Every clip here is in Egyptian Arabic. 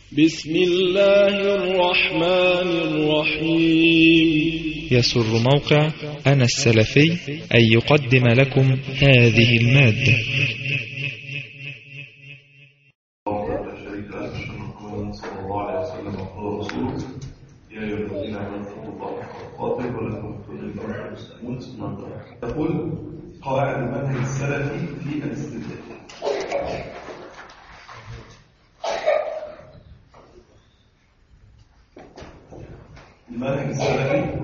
بسم الله الرحمن الرحيم يسر موقع أنا السلفي أن يقدم لكم هذه المادة لا شريك له أشهد أن محمدا صلى الله عليه وسلم عبده ورسوله يا أيها الذين آمنوا اتقوا الله حق تقاته ولا تموتن إلا وأنتم مسلمون ثم انتهى. تقول قواعد المنهج السلفي في الاستدلال المنهج السلفي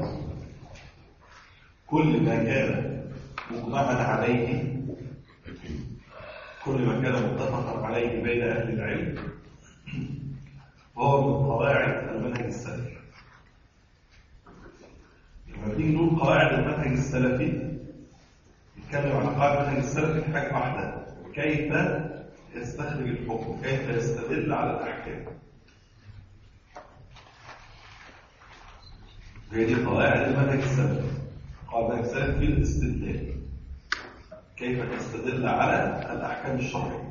كل ما كان مجمعا عليه كل ما كان متفقا عليه بين أهل العلم وهو من قواعد المنهج السلفي لما بنيجي نقول قواعد المنهج السلفي نتكلم عن قواعد المنهج السلفي في حاجة واحدة كيف يستخرج الحكم كيف يستدل على الأحكام هي دي قواعد المنهج السلفي قواعد المنهج السلفي في الاستدلال كيف تستدل على الأحكام الشرعية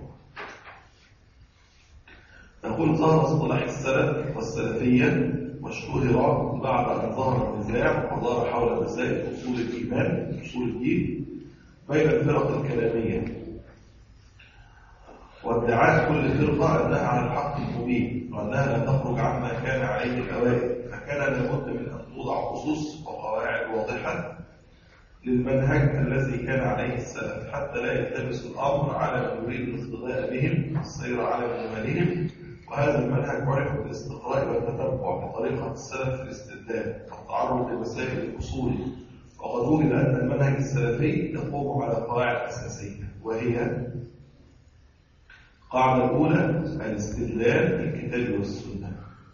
يقول ظهر اصطلاح السلف والسلفية واشتهر بعد أن ظهر النزاع وظهر حول مسائل أصول الإيمان أصول الدين بين الفرق الكلامية وادعاء كل فرقة أنها على الحق المبين وأنها لا تخرج عما كان عليه الأوائل فكان لابد من أن توضع خصوص وقواعد واضحة للمنهج الذي كان عليه السلف حتى لا يلتبس الأمر على من يريد الاقتداء بهم السير على منوالهم وهذا المنهج عرف بالاستقراء والتتبع بطريقة السلف في الاستدلال والتعرض لمسائل الأصول وقد وجد أن المنهج السلفي يقوم على قواعد أساسية وهي القاعدة الأولى الاستدلال بالكتاب والسنة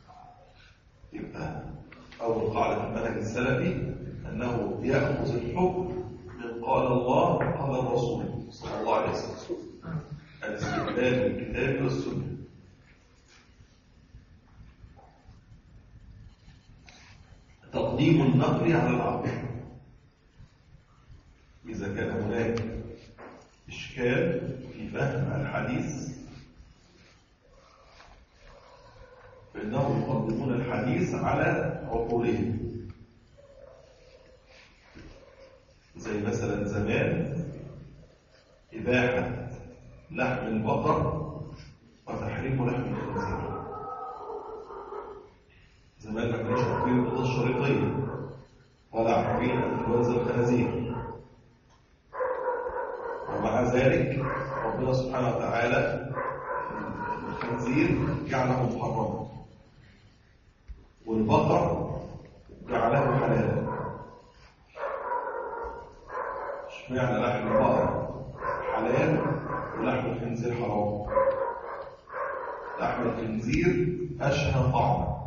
يبقى أول قاعدة في المنهج السلفي أنه يأخذ الحكم من قال الله قال الرسول صلى الله عليه وسلم الاستدلال بالكتاب والسنة تقديم النقل على العقل إذا كان هناك إشكال في فهم الحديث فإنهم يقدمون الحديث على عقولهم زي مثلا زمان إباحة لحم البقر وتحريم لحم الخنزير زمان ما كانوش عارفين القطط الشريطية ولا عارفين انفلونزا الخنازير ومع ذلك ربنا سبحانه وتعالى الخنزير جعله محرما والبقر جعله حلالا اشمعنى لحم البقر حلال ولحم الخنزير حرام لحم الخنزير اشهى طعما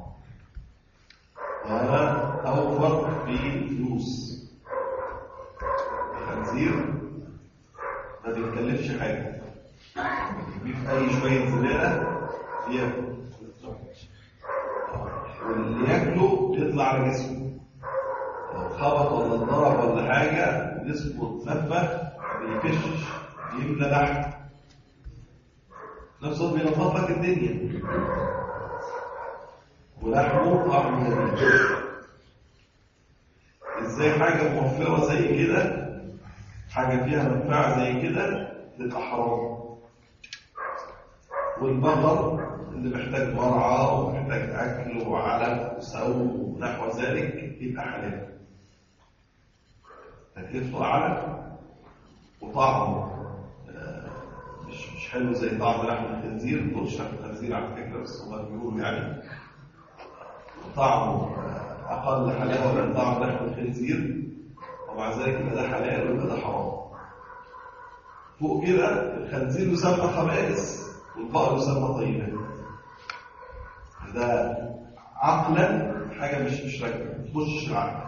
وهذا اوفر في الفلوس الخنزير ما بيتكلفش حاجه بيضيف اي شويه زباله ياكل واللي ياكله يطلع على جسمه لو خبط ولا اتضرب ولا حاجه جسمه اتنفخ ما بيكشش يملى لحم نفسه بينظف لك الدنيا ولحمه طعمه جميل ازاي حاجه موفره زي كده حاجه فيها منفعه زي كده تبقى حرام والبقر اللي محتاج مرعى ومحتاج اكل وعلف وسو ونحو ذلك يبقى حلال تكلفته اعلى وطعمه مش مش حلو زي طعم لحم الخنزير ما تقولش لحم الخنزير على فكره بس هم بيقولوا يعني طعمه اقل حلاوه من طعم لحم الخنزير ومع ذلك يبقى ده حلال ويبقى ده حرام فوق كده الخنزير يسمى خبائث والبقر يسمى طيبات ده عقلا حاجه مش مش راكبه ما تخشش العقل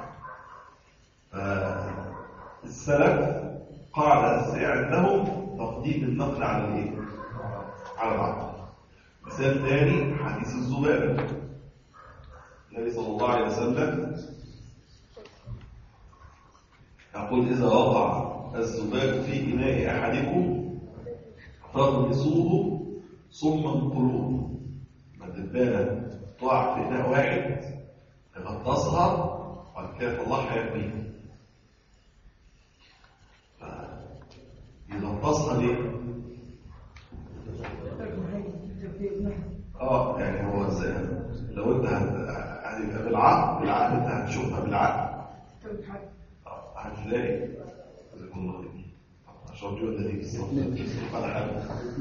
السلف قاعده اساسيه عندهم تقديم النقل على الايه؟ على العقل مثال ثاني حديث الذبابه النبي صلى الله عليه وسلم يقول إذا وقع الذباب في إناء أحدكم فاغمسوه ثم انقلوه ما فالدبانة تقع في إناء واحد يغطسها وبعد كده يطلعها يرميها يغطسها ليه؟ اه يعني هو زي لو انت هت- هتبقى بالعقل بالعقل انت هتشوفها بالعقل آه، هتلاقي جزاكم الله خير عشان الجودة دي في الصوت الصوت على حاجة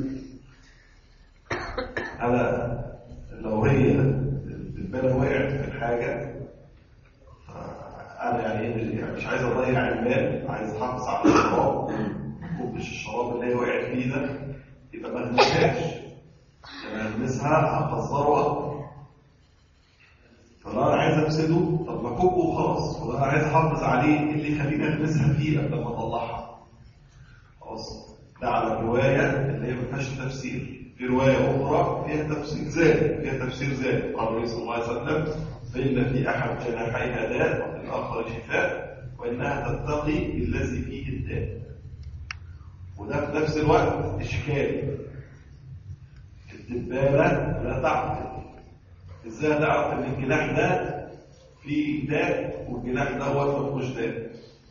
أنا لو هي الدبانة وقعت في الحاجة أنا يعني إيه يعني مش عايز أضيع المال عايز أحافظ على الشراب ما كوبش الشراب اللي هي وقعت فيه ده يبقى ما ألمسهاش لما ألمسها هخسره أكتر فلو أنا عايز أفسده طب ما كوبه وخلاص ولو أنا عايز أحافظ عليه إيه اللي يخليني ألمسها فيه قبل ما أطلعها خلاص ده على الرواية اللي هي ما فيهاش تفسير في رواية أخرى فيها تفسير زاد فيها تفسير زاد قال النبي صلى الله عليه وسلم فإن في أحد جناحيها داء وفي الآخر شفاء وإنها تتقي الذي فيه الداء وده في نفس الوقت إشكال الدبانة لا تعقل إزاي تعرف إن الجناح ده فيه داء والجناح ده هو ما فيهوش داء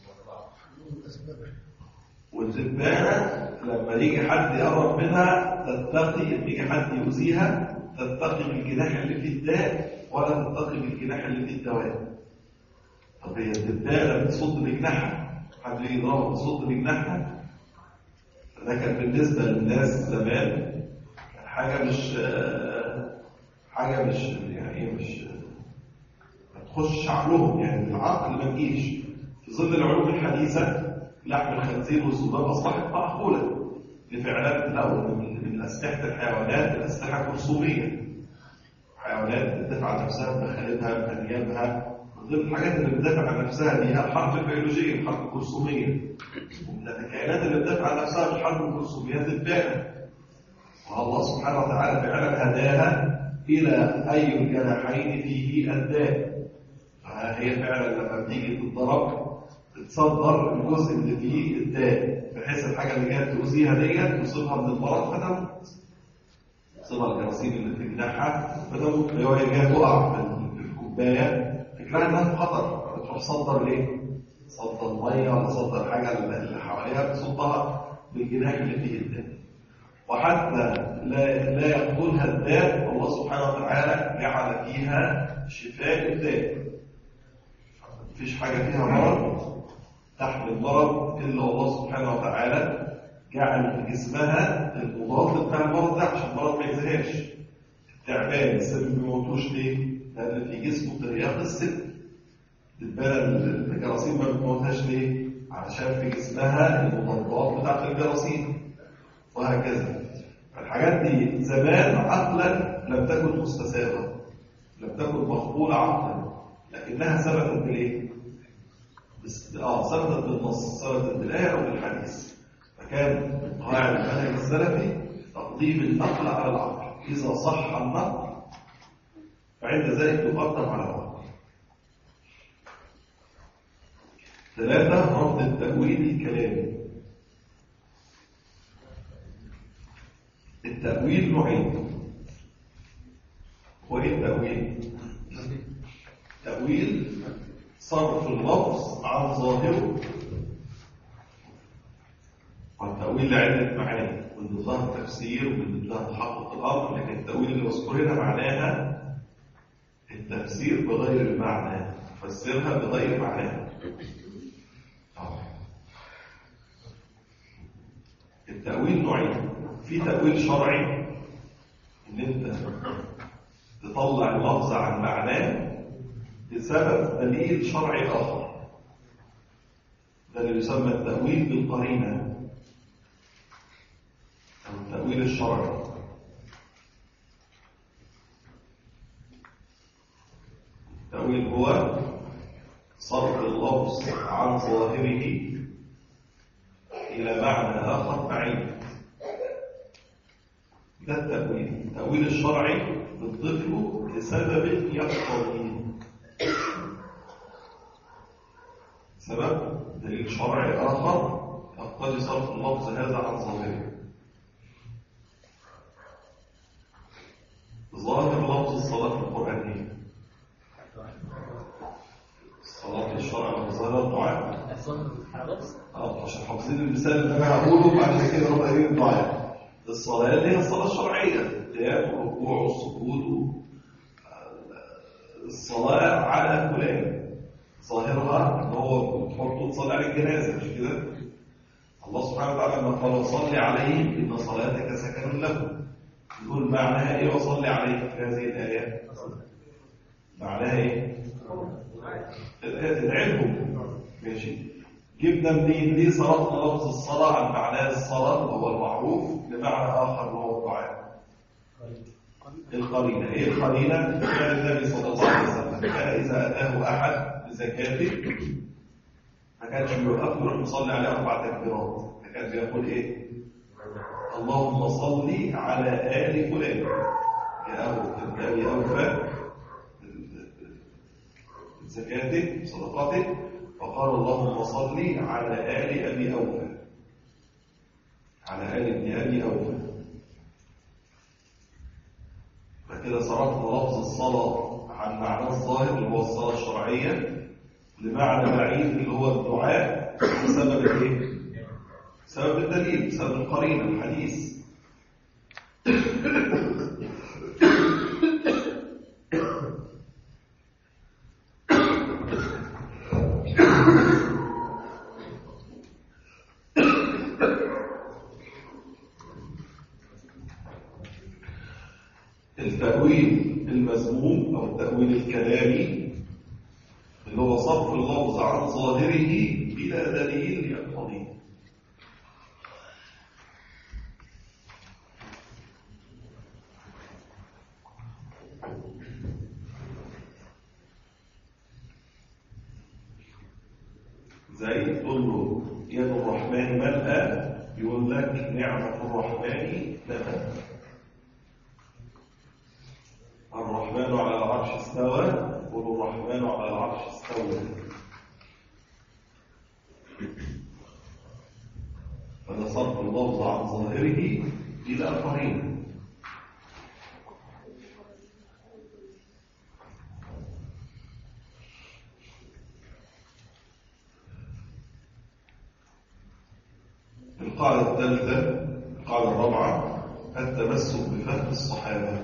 والدبانة لما يجي حد يقرب منها تتقي ان يجي حد يؤذيها تتقي بالجناح اللي فيه الداء ولا تتقي بالجناح اللي فيه الدواء طب هي الدبانة بتصد بجناحها حد يجي يضربها بتصد بجناحها فده كان بالنسبة للناس زمان كان حاجة مش آه، حاجة مش يعني إيه مش ما تخش عقلهم يعني العقل ما تجيش في ظل العلوم الحديثة لحم الخنزير والذباب أصبحت معقولة لفعلات الأول من من أسلحة الحيوانات الأسلحة الرسومية حيوانات بتدافع عن نفسها بمخالبها بأنيابها من ضمن الحاجات اللي بتدافع عن نفسها دي هي الحرب البيولوجية الحرب الجرثومية ومن الكائنات اللي بتدافع عن نفسها في الحرب الجرثومية الدبانة والله سبحانه وتعالى فعلا هداها إلى أي الجناحين فيه الداء فهي فعلا لما بتيجي تتضرب بتصدر الجزء اللي فيه الداء بحيث الحاجة اللي جاية تؤذيها ديت تصيبها من المرض فتموت تصيبها الجراثيم اللي في جناحها فتموت اللي هو هي جاية تقع في في الكوباية فكرها إنها في خطر بتروح تصدر إيه؟ تصدر مية ولا تصدر حاجة اللي حواليها بتصدها بالجناح اللي فيه الداء وحتى لا لا يقتلها الداء الله سبحانه وتعالى جعل فيها شفاء الداء مفيش حاجة فيها مرض تحمل مرض إلا الله سبحانه وتعالى جعل في جسمها المضاد بتاع المرض ده عشان المرض ما يزهقش التعبان السم ما بيموتوش ليه؟ لأن في جسمه ترياق السم الدبانة الجراثيم ما بتموتهاش ليه؟ علشان في جسمها المضادات بتاعت الجراثيم وهكذا الحاجات دي زمان عقلا لم تكن مستساغة لم تكن مقبولة عقلا لكنها ثبتت بالايه؟ بس اه ثبتت بالنص ثبتت بالايه او بالحديث فكان من قواعد المنهج السلفي تقديم النقل على العقل اذا صح النقل فعند ذلك يقدم على العقل ثلاثة رفض التأويل الكلامي التأويل نوعين هو ايه التأويل؟ تأويل صرف اللفظ عن ظاهره والتأويل لعدة معاني من ضمنها التفسير ومن ضمنها تحقق الأمر لكن التأويل اللي مذكور هنا معناها التفسير بغير المعنى تفسرها بغير معناها التأويل نوعين في تأويل شرعي إن أنت تطلع اللفظ عن معناه بسبب دليل شرعي آخر ده اللي يسمى التأويل بالقرينة أو التأويل الشرعي التأويل هو صرف اللفظ عن ظاهره إلى معنى آخر بعيد ده التأويل التأويل الشرعي بتضيف له لسبب يقتضي سبب دليل شرعي آخر يقتضي صرف اللفظ هذا عن ظاهره ظاهر الصلاة في القرآن إيه؟ الصلاة الشرع والظاهرة الدعاء اه عشان حافظين المثال اللي انا هقوله بعد كده نبقى قايلين الدعاء الصلاة اللي هي الصلاة الشرعية القيام والركوع والسجود الصلاة على فلان ظاهرها ان هو بتحطه تصلي على الجنازة مش كده؟ الله سبحانه وتعالى لما قال وصلي عليهم ان صلاتك سكن لهم يقول معناها ايه وصلي عليهم في هذه الآية؟ معناها ايه؟ تدعيهم ماشي جبنا منين دي صرفنا لفظ الصلاة عن معناه الصلاة اللي هو المعروف لمعنى آخر اللي هو الدعاء القرينة ايه القرينة؟ كان النبي صلى الله عليه وسلم كان إذا أتاه أحد بزكاته ما كانش بيوقف يروح يصلي عليه أربع تكبيرات كان بيقول إيه؟ اللهم صل على آل فلان يا أبو يا أوفى زكاته صدقاته فقال اللهم صل على آل أبي أوفى على آل ابن أبي أوفى فكده صرفنا لفظ الصلاة عن معنى الظاهر اللي هو الصلاة الشرعية لمعنى بعيد اللي هو الدعاء بسبب الايه؟ بسبب الدليل بسبب القرينة الحديث التأويل المذموم أو التأويل الكلامي اللي هو صرف اللفظ عن ظاهره إلى دليل يقتضيه زي تقول له يد الرحمن ملأ يقول لك نعمة الرحمن لها الرحمن على العرش استوى يقول الرحمن على العرش استوى فده صرف اللفظ عن ظاهره إلى قرينه القاعدة الثالثة القاعدة الرابعة التمسك بفهم الصحابة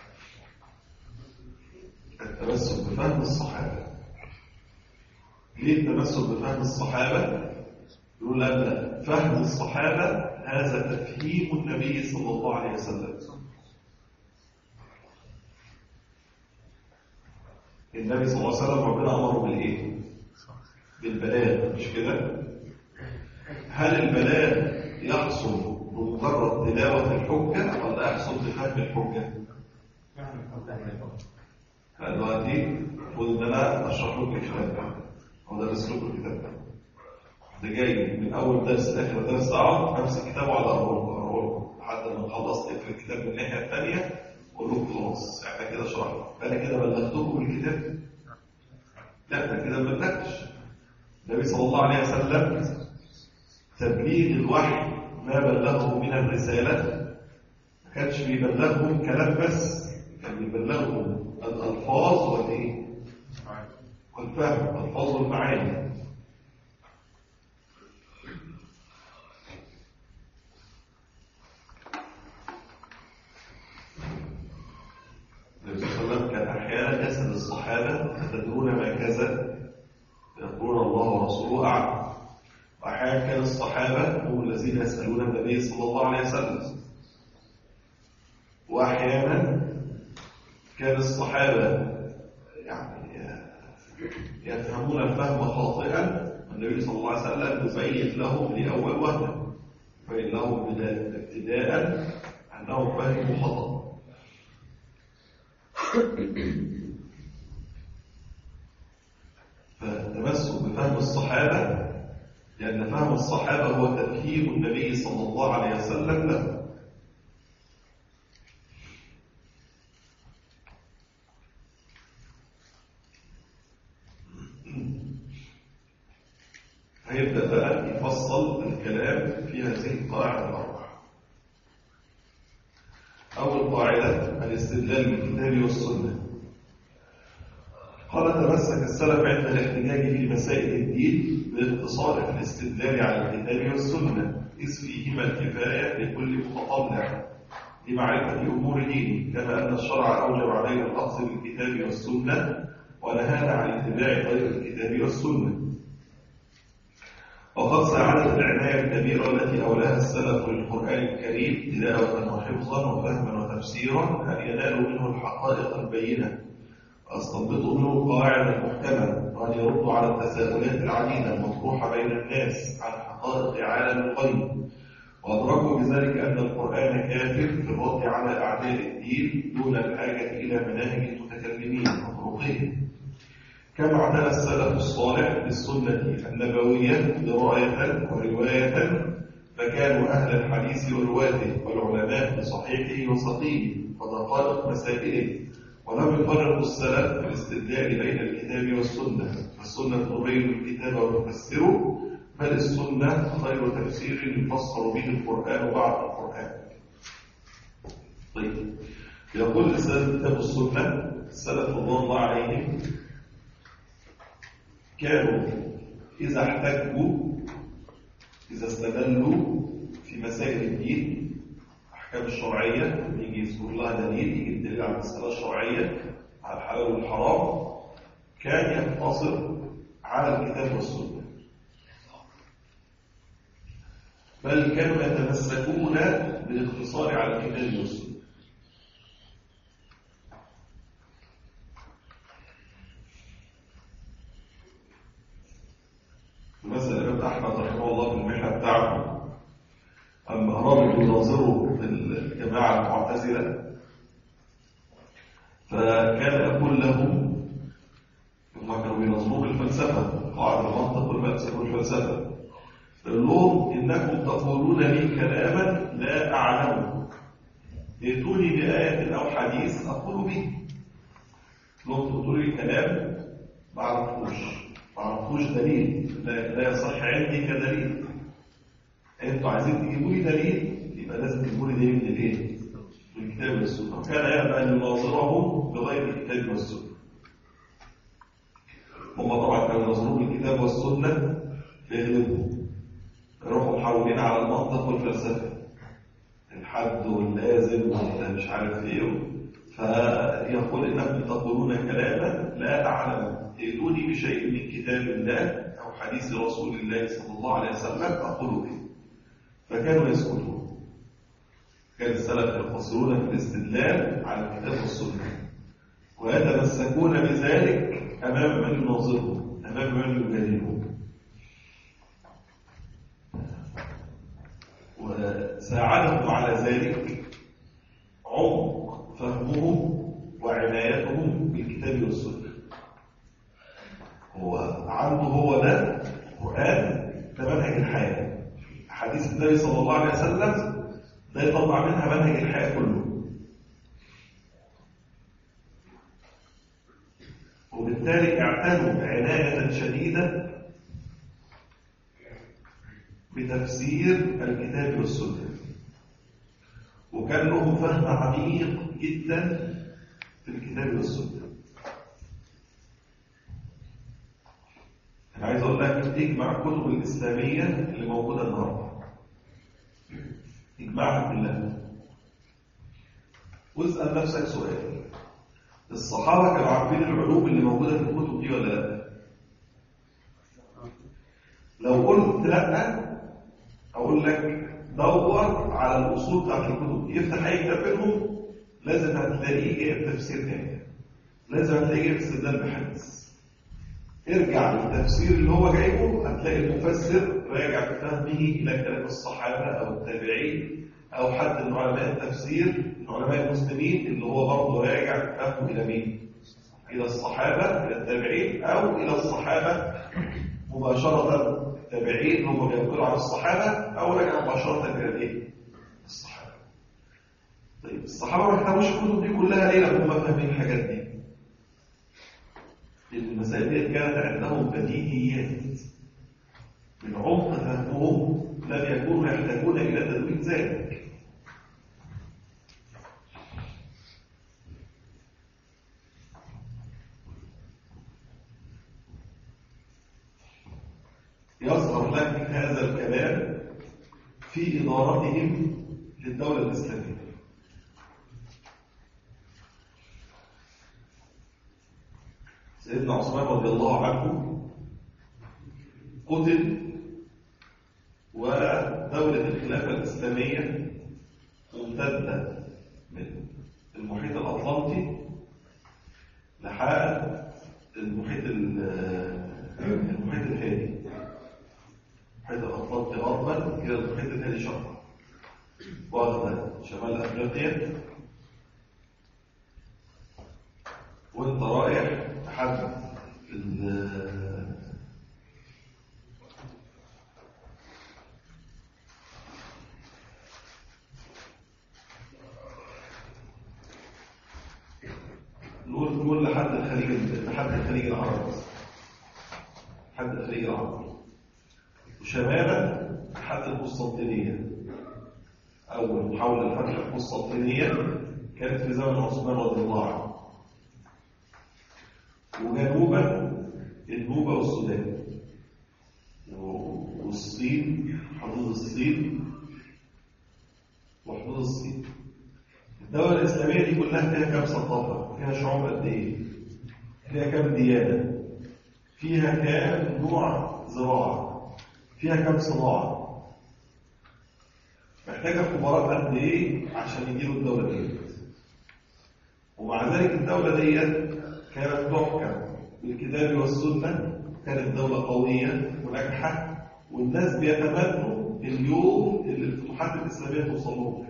التمسك بفهم الصحابة ليه التمسك بفهم الصحابة؟ يقول لأن فهم الصحابة هذا تفهيم النبي صلى الله عليه وسلم النبي صلى الله عليه وسلم ربنا أمره بالإيه؟ بالبلاغ مش كده؟ هل البلاغ يحصل بمجرد تلاوة الحجة ولا يحصل بفهم الحجة؟ دلوقتي المفروض ان انا اشرح لكم الكتاب ده او ادرس لكم الكتاب ده ده جاي من اول درس لاخر درس اقعد امسك كتاب واقعد اقراه اقراه لحد ما نخلص اقفل الكتاب من الناحيه الثانيه اقول لكم خلاص احنا كده شرحنا انا كده بلغتكم الكتاب لا انا كده ما بلغتش النبي صلى الله عليه وسلم تبليغ الوحي ما بلغه من الرساله ما كانش بيبلغهم كلام بس كان بيبلغهم الألفاظ والإيه؟ والفهم الألفاظ والمعاني النبي صلى الله عليه وسلم كان أحيانا يسأل الصحابة أتدرون ما كذا؟ يقولون الله ورسوله أعلم وأحيانا كان الصحابة هم الذين يسألون النبي صلى الله عليه وسلم وأحيانا كان الصحابة يعني يفهمون الفهم خاطئا النبي صلى الله عليه وسلم يبين لهم لأول وهلة يبين لهم ابتداء أنهم فهموا خطأ فالتمسك بفهم الصحابة لأن فهم الصحابة هو تفهيم النبي صلى الله عليه وسلم له هيبدأ بقى يفصل الكلام في هذه القواعد الأربعة. أول قاعدة الاستدلال بالكتاب والسنة. وقد تمسك السلف عند الاحتجاج في مسائل الدين بالاقتصار في الاستدلال على الكتاب والسنة إذ فيهما الكفاية لكل متطلع لمعرفة أمور دينه كما أن الشرع أوجب علينا الأخذ بالكتاب والسنة ونهانا عن اتباع غير الكتاب والسنة وقد ساعدت العناية الكبيرة التي أولاها السلف للقرآن الكريم تلاوة وحفظا وفهما وتفسيرا أن ينالوا منه الحقائق البينة ويستنبطوا منه القواعد المحكمة وأن يردوا على التساؤلات العديدة المطروحة بين الناس عن حقائق عالم الغيب وأدركوا بذلك أن القرآن كافر في الرد على أعداء الدين دون الحاجة إلى مناهج المتكلمين وطرقهم كما اعتنى السلف الصالح بالسنة النبوية دراية ورواية فكانوا أهل الحديث ورواته والعلماء بصحيحه وسقيمه ودقائق مسائله ولم يفرقوا السلف في الاستدلال بين الكتاب والسنة فالسنة تبين الكتاب وتفسره بل السنة خير تفسير يفسر به القرآن بعد القرآن طيب يقول السلف كتاب السنة السلف رضوان الله عليهم كانوا إذا احتجوا إذا استدلوا في مسائل الدين الأحكام الشرعية يجي يذكر لها دليل يجي الدليل على المسألة الشرعية على الحلال والحرام كان يقتصر على الكتاب والسنة بل كانوا يتمسكون بالاقتصار على الكتاب والسنة مثلا الإمام أحمد رحمه الله في المحنة بتاعته أما أرادوا يناظروا الجماعة المعتزلة فكان يقول لهم هم كانوا بيناظروا بالفلسفة قاعدة المنطق والفلسفة والفلسفة قال لهم إنكم تقولون لي كلاما لا أعلمه ائتوني بآية أو حديث أقول به لو تقولوا لي كلام ما أعرفوش ما أعرفوش دليل لا, لا يصح عندي كدليل انتوا عايزين تجيبوا لي دليل يبقى لازم تجيبوا لي دليل من الايه؟ من الكتاب والسنه وكان يأبى ان يناظرهم بغير الكتاب والسنه هم طبعا كانوا يناظرون الكتاب والسنه فيغلبوا يروحوا محولين على المنطق والفلسفه الحد واللازم ومش عارف ايه فيقول انكم تقولون كلاما لا اعلمه ائتوني بشيء من كتاب الله او حديث رسول الله صلى الله عليه وسلم اقول به فكانوا يسكتون كان السلف يقصرون في الاستدلال على الكتاب والسنه ويتمسكون بذلك امام من يناظرهم امام من يجادلهم وساعدهم على ذلك عمق فهمهم وعنايتهم بالكتاب والسنه هو عنده هو ده القران ده منهج الحياه حديث النبي صلى الله عليه وسلم ده يطلع منها منهج الحياة كله وبالتالي اعتنوا عناية شديدة بتفسير الكتاب والسنة وكان لهم فهم عميق جدا في الكتاب والسنة أنا عايز أقول لك تجمع الكتب الإسلامية اللي موجودة النهارده اجمعها كلها واسأل نفسك سؤال الصحابة كانوا عارفين العلوم اللي موجودة في الكتب دي ولا لا؟ لو قلت لا أقول لك دور على الأصول بتاعت الكتب دي افتح أي كتاب منهم لازم هتلاقيه جايب تفسير تاني لازم هتلاقيه جايب استدلال بحديث ارجع للتفسير اللي هو جايبه هتلاقي المفسر راجع في فهمه الى كلام الصحابه او التابعين او حد من علماء التفسير من علماء المسلمين اللي هو برضه راجع في فهمه الى مين؟ الى الصحابه الى التابعين او الى الصحابه مباشره التابعين هم بينقلوا عن الصحابه او راجع مباشره الى الايه؟ الصحابه. طيب الصحابه ما كتبوش الكتب دي كلها ليه لما هم فاهمين الحاجات دي؟ المسائل دي كانت عندهم بديهيات من عمق فهمهم لم يكونوا يحتاجون الى تدوين ذلك هذا الكلام في إدارتهم للدولة الإسلامية سيدنا عثمان رضي الله عنه قتل ودولة الخلافة الإسلامية ممتدة من المحيط الأطلنطي لحد المحيط المحيط الهادي المحيط الأطلنطي غربا إلى المحيط الهادي شرقا واخدة شمال أفريقيا وانت رايح لحد نقول نقول لحد الخليج لحد الخليج العربي لحد الخليج العربي وشمالا لحد القسطنطينية أول محاولة لفتح القسطنطينية كانت في زمن عثمان رضي الله عنه وجنوبا النوبة والسودان والصين حدود الصين وحدود الصين الدولة الإسلامية دي كلها فيها كام ثقافة؟ فيها شعوب قد إيه؟ فيها كام ديانة؟ فيها كام نوع زراعة؟ فيها كام صناعة؟ محتاجة خبراء قد إيه عشان يديروا الدولة دي؟ ومع ذلك الدولة دي كانت تحكم بالكتاب والسنة كانت دولة قوية وناجحة والناس بيتمنوا اليوم اللي الفتوحات الإسلامية توصل لهم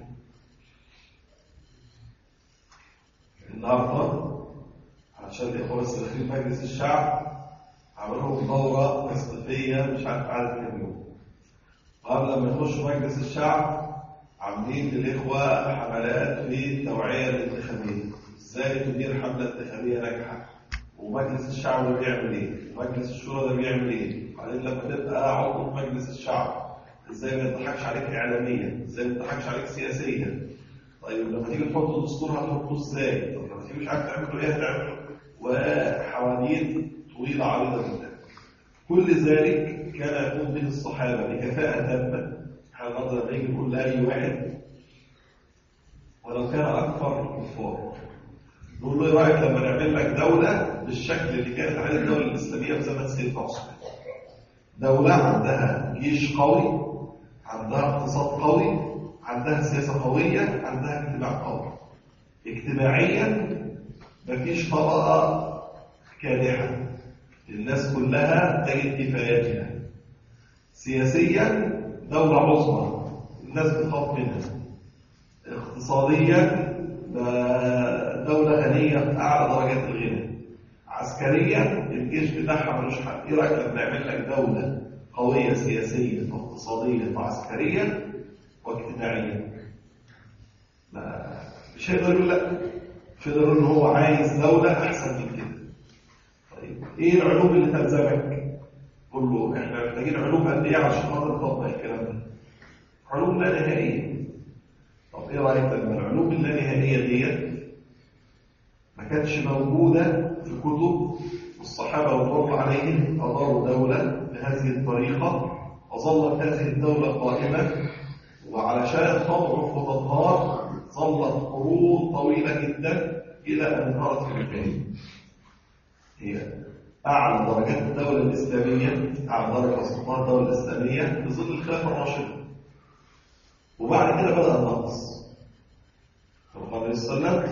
النهارده عشان الإخوة بس داخلين مجلس الشعب عملوا لهم دورة تثقيفية مش عارف عدد كام يوم قبل لما يخشوا مجلس الشعب عاملين للإخوة حملات في التوعية الانتخابية ازاي تدير حملة انتخابية ناجحة ومجلس الشعب ده بيعمل ايه ومجلس الشورى ده بيعمل ايه وبعدين لما تبقى عضو في مجلس الشعب ازاي ما يضحكش عليك اعلاميا ازاي ما يضحكش عليك سياسيا طيب لما تيجي تحط الدستور هتحطه ازاي طب لما تيجي مش عارف تعمله ايه هتعمله وحواديت طويله عريضه جدا كل ذلك كان يقوم به الصحابه بكفاءه تامه احنا النهارده لما يجي نقول لاي واحد ولو كان اكثر الكفار نقول له ايه رايك لما نعمل لك دوله بالشكل اللي كانت عليه الدوله الاسلاميه في زمن سيدنا عثمان دوله عندها جيش قوي عندها اقتصاد قوي عندها سياسه قويه عندها اجتماع قوي اجتماعيا مفيش طبقه كادحه الناس كلها تجد كفاياتها سياسيا دوله عظمى الناس بتخاف منها اقتصاديا دولة غنية بأعلى درجات الغنى عسكريا الجيش بتاعها ملوش حل ايه رايك لما نعمل لك دولة قوية سياسيا واقتصاديا وعسكريا واجتماعيا لا مش هيقدر يقول لا مش هيقدر يقول ان هو عايز دولة احسن من كده طيب ايه العلوم اللي تلزمك؟ قول له احنا محتاجين علوم قد ايه عشان خاطر نطبق الكلام ده؟ علوم لا نهائية طب ايه رايك لما العلوم اللانهائيه ديت ما كانتش موجوده في كتب الصحابه رضوان الله عليهم اداروا دوله بهذه الطريقه وظلت هذه الدوله قائمه وعلشان تضعف وتنهار ظلت قرون طويله جدا الى ان انهارت في الكريم هي اعلى درجات الدوله الاسلاميه اعلى درجه وصلتها الدوله الاسلاميه في ظل الخلافه الراشده وبعد كده بدأ النقص فقال عليه السلام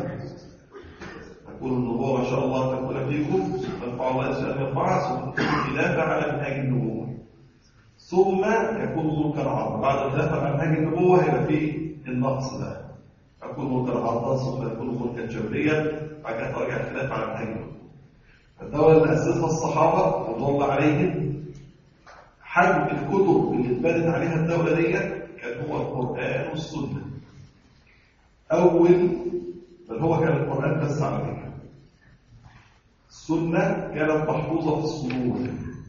تكون النبوة ما شاء الله تكون فيكم يرفع الله يسأل يرفعها ثم تكون خلافة على منهاج النبوة ثم يكون ملكا عرضا بعد الخلافة على منهاج النبوة هيبقى فيه النقص ده يكون ملكا عرضا ثم يكون ملكا جبريا بعد كده ترجع الخلافة على منهاج النبوة الدولة اللي أسسها الصحابة رضوان الله عليهم حجم الكتب اللي اتبنت عليها الدولة ديت كان هو القرآن والسنة أول بل هو كان القرآن بس على فكرة السنة كانت محفوظة في الصدور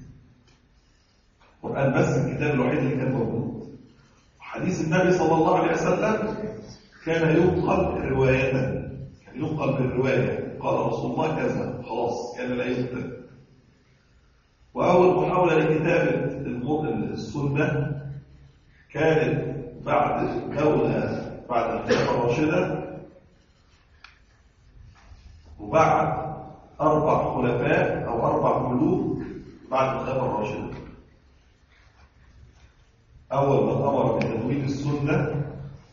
القرآن بس الكتاب الوحيد اللي كان موجود حديث النبي صلى الله عليه وسلم كان ينقل رواية كان ينقل بالرواية قال رسول الله كذا خلاص كان لا يكتب وأول محاولة لكتابة السنة كانت بعد دولة بعد الخلافة الراشدة وبعد أربع خلفاء أو أربع ملوك بعد الخلافة الراشدة أول من أمر بتدوين السنة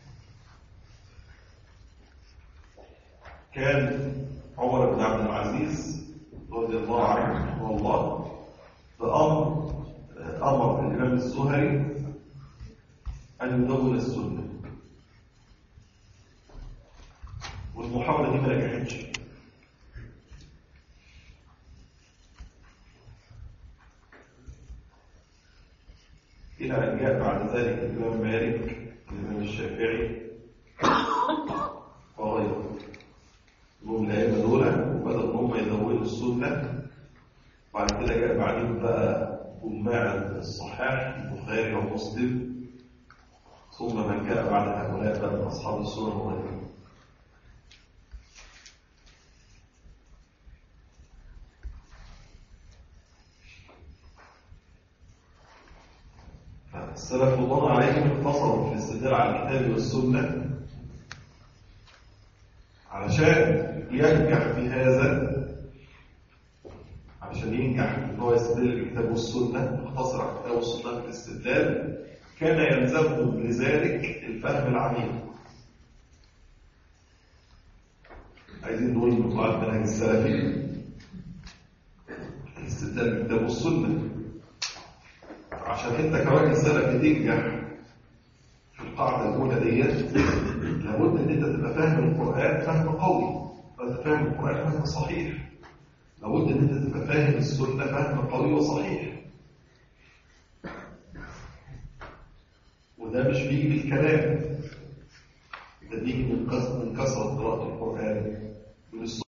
كان عمر بن عبد العزيز رضي الله عنه رحمه الله بأمر أمر الإمام الزهري أن يدون السنة والمحاولة دي ما نجحتش إلى أن جاء بعد ذلك الإمام مالك الإمام الشافعي وغيره هم الأئمة دول وبدأوا إن هم يزودوا السنة بعد كده جاء بعدين بقى جماع الصحاح البخاري ومسلم ثم من جاء بعد هؤلاء بقى من أصحاب السنن وغيرهم السلف الله عليهم اقتصروا في الاستدلال على الكتاب والسنة علشان ينجح في هذا علشان ينجح ان هو يستدل بالكتاب والسنة يختصر على الكتاب والسنة في الاستدلال كان يلزمه لذلك الفهم العميق عايزين نقول من قواعد المنهج السلفي الاستدلال بالكتاب والسنة عشان انت كراجل سلفي تنجح في القاعدة الأولى ديت لابد ان انت تبقى فاهم القرآن فهم قوي فانت فاهم القرآن فهم صحيح لابد ان انت تبقى فاهم السنة فهم قوي وصحيح وده مش بيجي بالكلام ده بيجي من كثرة قراءة القرآن من السنة